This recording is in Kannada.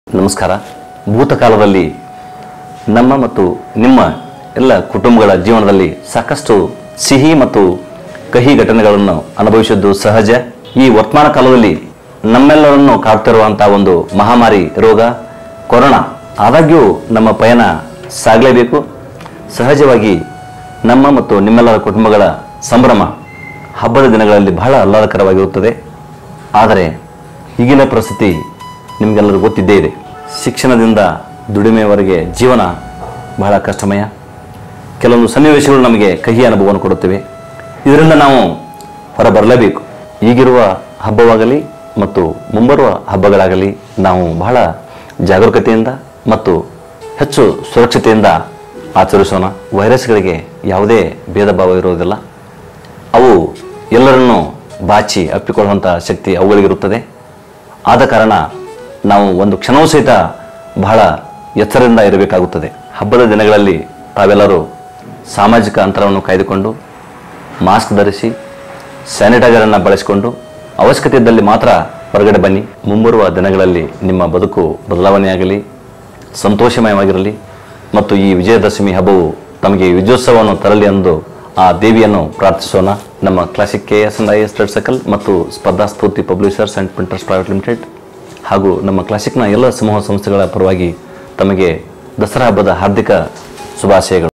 ನಮಸ್ಕಾರ ಭೂತಕಾಲದಲ್ಲಿ ನಮ್ಮ ಮತ್ತು ನಿಮ್ಮ ಎಲ್ಲ ಕುಟುಂಬಗಳ ಜೀವನದಲ್ಲಿ ಸಾಕಷ್ಟು ಸಿಹಿ ಮತ್ತು ಕಹಿ ಘಟನೆಗಳನ್ನು ಅನುಭವಿಸಿದ್ದು ಸಹಜ ಈ ವರ್ತಮಾನ ಕಾಲದಲ್ಲಿ ನಮ್ಮೆಲ್ಲರನ್ನು ಕಾಡ್ತಿರುವಂತಹ ಒಂದು ಮಹಾಮಾರಿ ರೋಗ ಕೊರೋನಾ ಆದಾಗ್ಯೂ ನಮ್ಮ ಪಯಣ ಸಾಗಲೇಬೇಕು ಸಹಜವಾಗಿ ನಮ್ಮ ಮತ್ತು ನಿಮ್ಮೆಲ್ಲರ ಕುಟುಂಬಗಳ ಸಂಭ್ರಮ ಹಬ್ಬದ ದಿನಗಳಲ್ಲಿ ಬಹಳ ಆಹ್ಲಾದಕರವಾಗಿರುತ್ತದೆ ಆದರೆ ಈಗಿನ ಪರಿಸ್ಥಿತಿ ನಿಮಗೆಲ್ಲರಿಗೂ ಗೊತ್ತಿದ್ದೇ ಇದೆ ಶಿಕ್ಷಣದಿಂದ ದುಡಿಮೆಯವರೆಗೆ ಜೀವನ ಬಹಳ ಕಷ್ಟಮಯ ಕೆಲವೊಂದು ಸನ್ನಿವೇಶಗಳು ನಮಗೆ ಕಹಿ ಅನುಭವವನ್ನು ಕೊಡುತ್ತವೆ ಇದರಿಂದ ನಾವು ಹೊರಬರಲೇಬೇಕು ಈಗಿರುವ ಹಬ್ಬವಾಗಲಿ ಮತ್ತು ಮುಂಬರುವ ಹಬ್ಬಗಳಾಗಲಿ ನಾವು ಬಹಳ ಜಾಗರೂಕತೆಯಿಂದ ಮತ್ತು ಹೆಚ್ಚು ಸುರಕ್ಷತೆಯಿಂದ ಆಚರಿಸೋಣ ವೈರಸ್ಗಳಿಗೆ ಯಾವುದೇ ಭೇದ ಭಾವ ಇರುವುದಿಲ್ಲ ಅವು ಎಲ್ಲರನ್ನೂ ಬಾಚಿ ಅಪ್ಪಿಕೊಳ್ಳುವಂಥ ಶಕ್ತಿ ಅವುಗಳಿಗಿರುತ್ತದೆ ಆದ ಕಾರಣ ನಾವು ಒಂದು ಕ್ಷಣವೂ ಸಹಿತ ಬಹಳ ಎಚ್ಚರದಿಂದ ಇರಬೇಕಾಗುತ್ತದೆ ಹಬ್ಬದ ದಿನಗಳಲ್ಲಿ ತಾವೆಲ್ಲರೂ ಸಾಮಾಜಿಕ ಅಂತರವನ್ನು ಕಾಯ್ದುಕೊಂಡು ಮಾಸ್ಕ್ ಧರಿಸಿ ಸ್ಯಾನಿಟೈಸರನ್ನು ಬಳಸಿಕೊಂಡು ಅವಶ್ಯಕತೆ ಇದ್ದಲ್ಲಿ ಮಾತ್ರ ಹೊರಗಡೆ ಬನ್ನಿ ಮುಂಬರುವ ದಿನಗಳಲ್ಲಿ ನಿಮ್ಮ ಬದುಕು ಬದಲಾವಣೆಯಾಗಲಿ ಸಂತೋಷಮಯವಾಗಿರಲಿ ಮತ್ತು ಈ ವಿಜಯದಶಮಿ ಹಬ್ಬವು ತಮಗೆ ವಿಜಯೋತ್ಸವವನ್ನು ತರಲಿ ಎಂದು ಆ ದೇವಿಯನ್ನು ಪ್ರಾರ್ಥಿಸೋಣ ನಮ್ಮ classic K S and I S trade circle ಮತ್ತು Spardha Spoorthi publishers and printers private limited ಹಾಗೂ ನಮ್ಮ ಕ್ಲಾಸಿಕ್ನ ಎಲ್ಲ ಸಮೂಹ ಸಂಸ್ಥೆಗಳ ಪರವಾಗಿ ತಮಗೆ ದಸರಾ ಹಬ್ಬದ ಹಾರ್ದಿಕ ಶುಭಾಶಯಗಳು